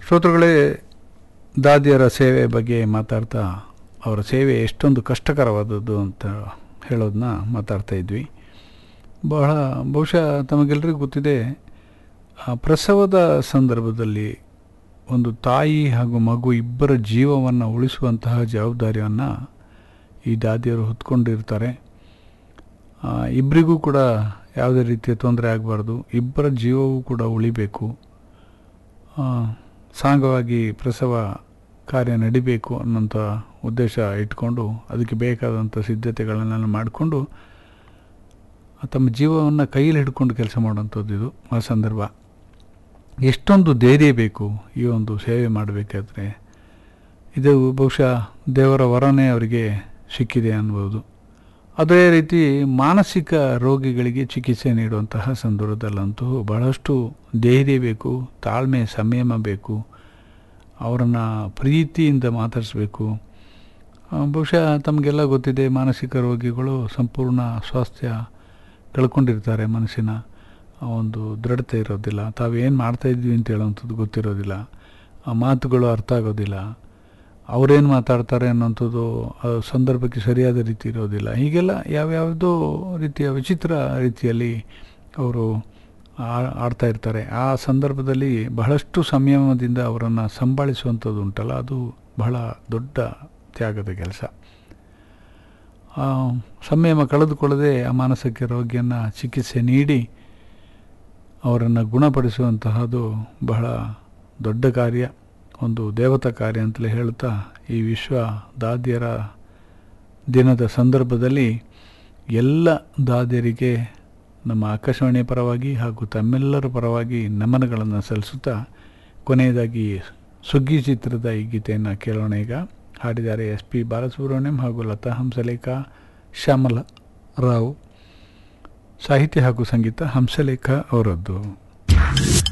ಶ್ರೋತೃಗಳೇ ದಾದಿಯರ ಸೇವೆ ಬಗ್ಗೆ ಮಾತಾಡ್ತಾ ಅವರ ಸೇವೆ ಎಷ್ಟೊಂದು ಕಷ್ಟಕರವಾದದ್ದು ಅಂತ ಹೇಳೋದನ್ನ ಮಾತಾಡ್ತಾ ಇದ್ವಿ ಬಹಳ ಬಹುಶಃ ತಮಗೆಲ್ಲರಿಗೂ ಗೊತ್ತಿದೆ ಆ ಪ್ರಸವದ ಸಂದರ್ಭದಲ್ಲಿ ಒಂದು ತಾಯಿ ಹಾಗೂ ಮಗು ಇಬ್ಬರ ಜೀವವನ್ನು ಉಳಿಸುವಂತಹ ಜವಾಬ್ದಾರಿಯನ್ನು ಈ ದಾದಿಯರು ಹೊತ್ಕೊಂಡಿರ್ತಾರೆ ಆ, ಇಬ್ಬರಿಗೂ ಕೂಡ ಯಾವುದೇ ರೀತಿಯ ತೊಂದರೆ ಆಗಬಾರ್ದು ಇಬ್ಬರ ಜೀವವೂ ಕೂಡ ಉಳಿಬೇಕು ಆ, ಸಾಂಗವಾಗಿ ಪ್ರಸವ ಕಾರ್ಯ ನಡಿಬೇಕು ಅನ್ನೋಂಥ ಉದ್ದೇಶ ಇಟ್ಕೊಂಡು ಅದಕ್ಕೆ ಬೇಕಾದಂಥ ಸಿದ್ಧತೆಗಳನ್ನೆಲ್ಲ ಮಾಡಿಕೊಂಡು ತಮ್ಮ ಜೀವವನ್ನು ಕೈಯಲ್ಲಿ ಹಿಡ್ಕೊಂಡು ಕೆಲಸ ಮಾಡುವಂಥದ್ದು ಇದು ಆ ಸಂದರ್ಭ ಎಷ್ಟೊಂದು ಧೈರ್ಯ ಬೇಕು ಈ ಒಂದು ಸೇವೆ ಮಾಡಬೇಕಾದ್ರೆ ಇದು ಬಹುಶಃ ದೇವರ ವರನೇ ಅವರಿಗೆ ಸಿಕ್ಕಿದೆ ಅನ್ಬೋದು ಅದೇ ರೀತಿ ಮಾನಸಿಕ ರೋಗಿಗಳಿಗೆ ಚಿಕಿತ್ಸೆ ನೀಡುವಂತಹ ಸಂದರ್ಭದಲ್ಲಂತೂ ಬಹಳಷ್ಟು ಧೈರ್ಯ ಬೇಕು ತಾಳ್ಮೆ ಸಂಯಮ ಬೇಕು ಅವರನ್ನು ಪ್ರೀತಿಯಿಂದ ಮಾತಾಡಿಸ್ಬೇಕು ಆ, ಬಹುಶಃ ತಮಗೆಲ್ಲ ಗೊತ್ತಿದೆ ಮಾನಸಿಕ ರೋಗಿಗಳು ಸಂಪೂರ್ಣ ಸ್ವಾಸ್ಥ್ಯ ಕಳ್ಕೊಂಡಿರ್ತಾರೆ ಮನಸ್ಸಿನ ಆ ಒಂದು ದೃಢತೆ ಇರೋದಿಲ್ಲ ತಾವೇನು ಮಾಡ್ತಾಯಿದ್ವಿ ಅಂತ ಹೇಳೋವಂಥದ್ದು ಗೊತ್ತಿರೋದಿಲ್ಲ ಆ ಮಾತುಗಳು ಅರ್ಥ ಆಗೋದಿಲ್ಲ ಅವರೇನು ಮಾತಾಡ್ತಾರೆ ಅನ್ನೋಂಥದ್ದು ಆ ಸಂದರ್ಭಕ್ಕೆ ಸರಿಯಾದ ರೀತಿ ಇರೋದಿಲ್ಲ ಹೀಗೆಲ್ಲ ಯಾವ್ಯಾವುದೋ ರೀತಿಯ ವಿಚಿತ್ರ ರೀತಿಯಲ್ಲಿ ಅವರು ಆ- ಆಡ್ತಾ ಇರ್ತಾರೆ ಆ ಸಂದರ್ಭದಲ್ಲಿ ಬಹಳಷ್ಟು ಸಂಯಮದಿಂದ ಅವರನ್ನು ಸಂಭಾಳಿಸುವಂಥದ್ದು ಉಂಟಲ್ಲ ಅದು ಬಹಳ ದೊಡ್ಡ ತ್ಯಾಗದ ಕೆಲಸ ಆ ಸಂಯಮ ಕಳೆದುಕೊಳ್ಳದೆ ಆ ಮಾನಸಿಕ ರೋಗಿಯನ್ನು ಚಿಕಿತ್ಸೆ ನೀಡಿ ಅವರನ್ನು ಗುಣಪಡಿಸುವಂತಹದ್ದು ಬಹಳ ದೊಡ್ಡ ಕಾರ್ಯ ಒಂದು ದೇವತಾ ಕಾರ್ಯ ಅಂತಲೇ ಹೇಳ್ತಾ ಈ ವಿಶ್ವ ದಾದಿಯರ ದಿನದ ಸಂದರ್ಭದಲ್ಲಿ ಎಲ್ಲ ದಾದಿಯರಿಗೆ ನಮ್ಮ ಆಕಾಶವಾಣಿಯ ಪರವಾಗಿ ಹಾಗೂ ತಮ್ಮೆಲ್ಲರ ಪರವಾಗಿ ನಮನಗಳನ್ನು ಸಲ್ಲಿಸುತ್ತಾ ಕೊನೆಯದಾಗಿ ಸುಗ್ಗಿ ಚಿತ್ರದ ಈ ಗೀತೆಯನ್ನು ಕೇಳೋಣ ಈಗ ಹಾಡಿದ್ದಾರೆ ಎಸ್ ಪಿ ಬಾಲಸುಬ್ರಹ್ಮಣ್ಯಂ ಹಾಗೂ ಲತಾ ಹಂಸಲೇಖ ಶ್ಯಾಮಲ ರಾವ್ ಸಾಹಿತ್ಯ ಹಾಗೂ ಸಂಗೀತ ಹಂಸಲೇಖ ಅವರದ್ದು